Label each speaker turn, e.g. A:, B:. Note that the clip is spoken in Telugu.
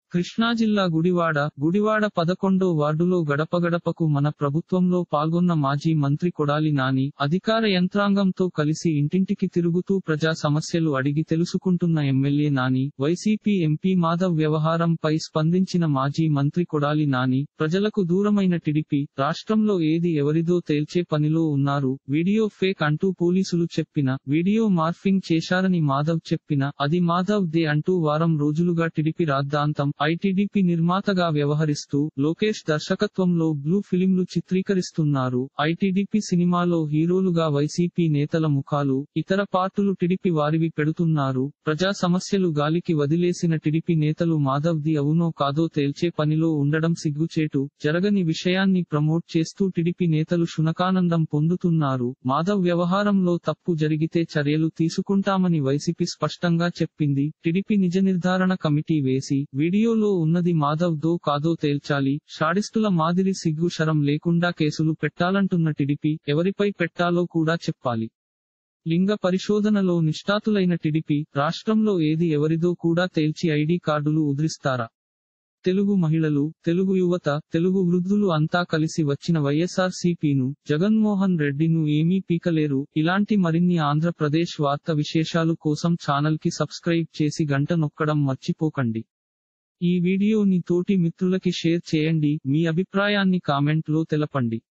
A: కృష్ణా జిల్లా గుడివాడ గుడివాడ పదకొండో వార్డులో గడపగడపకు మన ప్రభుత్వంలో పాల్గొన్న మాజీ మంత్రి కొడాలి నాని అధికార యంత్రాంగంతో కలిసి ఇంటింటికి తిరుగుతూ ప్రజా సమస్యలు అడిగి తెలుసుకుంటున్న MLA Nani YCP MP Madhav వ్యవహారంపై స్పందించిన మాజీ మంత్రి కొడాలి నాని ప్రజలకు దూరమైన టిడిపి రాష్ట్రంలో ఏది ఎవరిదో తేల్చే పనిలో ఉన్నారు వీడియో ఫేక్ అంటూ పోలీసులు చెప్పిన వీడియో మార్ఫింగ్ చేశారని మాధవ్ చెప్పిన అది మాధవ్ దే అంటూ వారం రోజులుగా టిడిపి రాద్ధాంతం ఐటీడీపీ నిర్మాతగా వ్యవహరిస్తూ లోకేష్ దర్శకత్వంలో బ్లూ ఫిలింలు చిత్రీకరిస్తున్నారు ఐటీడీపీ సినిమాలో హీరోలుగా వైసీపీ నేతల ముఖాలు ఇతర పార్టులు టిడిపి వారివి పెడుతున్నారు ప్రజా సమస్యలు గాలికి వదిలేసిన టిడిపి నేతలు మాధవ్ ది అవునో కాదో తేల్చే పనిలో ఉండడం సిగ్గుచేటు జరగని విషయాన్ని ప్రమోట్ చేస్తూ టిడిపి నేతలు శునకానందం పొందుతున్నారు మాధవ్ వ్యవహారంలో తప్పు జరిగితే చర్యలు తీసుకుంటామని వైసీపీ స్పష్టంగా చెప్పింది టిడిపి నిజ నిర్ధారణ కమిటీ వేసి వీడియోలో ఉన్నది మాధవ్ దో కాదో తేల్చాలి షాడిస్టుల మాదిరి సిగ్గు శరం లేకుండా కేసులు పెట్టాలంటున్న టిడిపి ఎవరిపై పెట్టాలో కూడా చెప్పాలి లింగ పరిశోధనలో నిష్ఠాతులైన టిడిపి రాష్ట్రంలో ఏది ఎవరిదో కూడా తేల్చి ఐడి కార్డులు ఉద్రిస్తారా తెలుగు మహిళలు తెలుగు యువత తెలుగు వృద్ధులు అంతా కలిసి వచ్చిన వైఎస్ఆర్ సిపిను జగన్మోహన్ రెడ్డిను ఏమీ పీకలేరు ఇలాంటి మరిన్ని ఆంధ్రప్రదేశ్ వార్త విశేషాలు కోసం ఛానల్ కి సబ్స్క్రైబ్ చేసి గంట నొక్కడం మర్చిపోకండి ఈ వీడియోని తోటి మిత్రులకి షేర్ చేయండి మీ అభిప్రాయాన్ని కామెంట్ లో తెలపండి